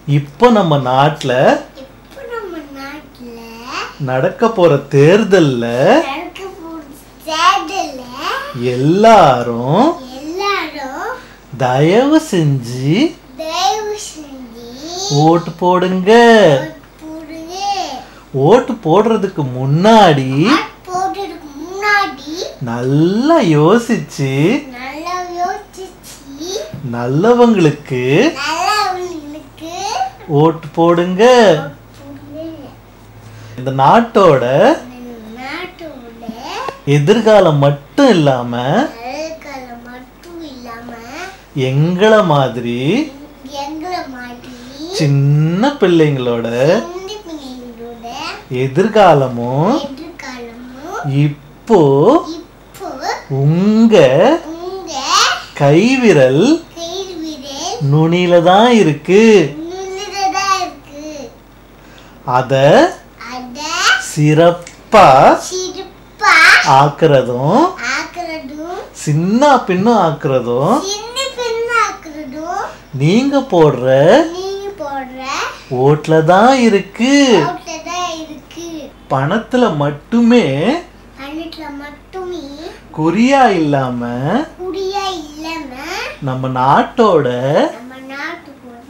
இப்போ நம்ம நாட்டுல இப்போ நம்ம நாட்டுல நடக்க போற தேர்தல்ல நடக்க போற தேர்தல்ல எல்லாரும் எல்லாரும் தயவு செஞ்சு தயவு செஞ்சு ஓட்டு போடுங்க போடுங்க ஓட்டு போடுறதுக்கு முன்னாடி போடுறதுக்கு முன்னாடி நல்லா யோசிச்சு நல்லா யோசிச்சு நல்லவங்களுக்கு நல்லவங்களுக்கு ஓட்டு போடுங்க போடுங்க இந்த நாட்டோட நாட்டோட எதிர்காலம் மட்டும் இல்லாம நல்லகாலம் மட்டும் இல்லாம எங்களை மாதிரி எங்களை மாதிரி சின்ன பிள்ளைங்களோட சின்ன பிள்ளைங்களோட எதிர்காலமும் எதிர்காலமும் இப்போ இப்போ உங்க உங்க கைவிரல் கைவிரல் நுனியில தான் இருக்கு நுண்ணுறதா இருக்கு அத அத சிறப்பா சிறப்பா ஆக்குறதும் ஆக்குறதும் சின்ன பின்னும் ஆக்குறதும் சின்ன பின்ன ஆக்குறதும் நீங்க போடுற நீங்க போடுற ஓட்ல தான் இருக்கு தான் இருக்கு பணத்துல மட்டுமே அன்னைக்குல மட்டுமே குறியா இல்லாம குடியா இல்லாம நம்ம நாட்டோட நம்ம நாட்டுக்கோட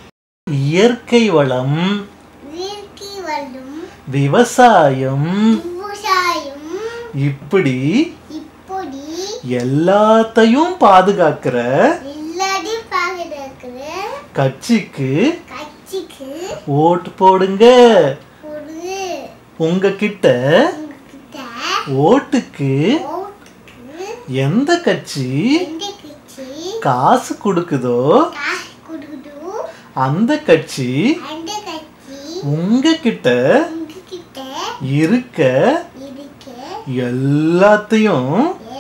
இயற்கை வளம் இயற்கை வளம் விவசாயம் விவசாயம் இப்படி இப்படி எல்லாத்தையும் பாதுகாக்கிற எல்லாரையும் பாதுகாக்கிற கட்சிக்கு கட்சிக்கு ஓட்டு போடுங்க ஒரு உங்ககிட்ட உங்ககிட்ட ஓட்டுக்கு ஓட்டுக்கு எந்த கட்சி எந்த கட்சி காசு கொடுக்குதோ காசு கொடுக்குதோ அந்த கட்சி அந்த கட்சி உங்ககிட்ட உங்ககிட்ட இருக்க இருக்க எல்லாத்தையும்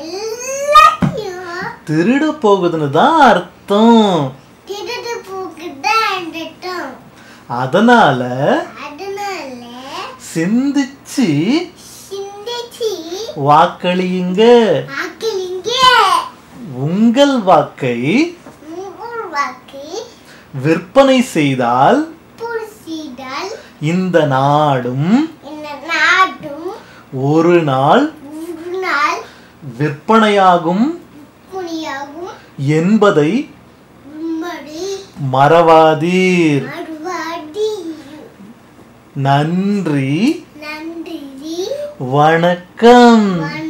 எல்லாத்தையும் திருட போகுதுன்னு தான் அர்த்தம் திருடு போக்குதா அண்டட்டும் அதனால அதனால சிந்திச்சு சிந்திச்சு வாக்களியுங்க வாக்களிங்க உங்கள் வாக்கை உங்கள் வாக்கு விற்பனை செய்தால் புரிசிதால் இந்த நாடும் இந்த நாடும் ஒரு நாள் ஒரு நாள் விற்பனையாகும் புனியாகும் என்பதை உம்மடி மறவாதீர் மறுவாடி நன்றி நன்றி வணக்கம் வணக்கம்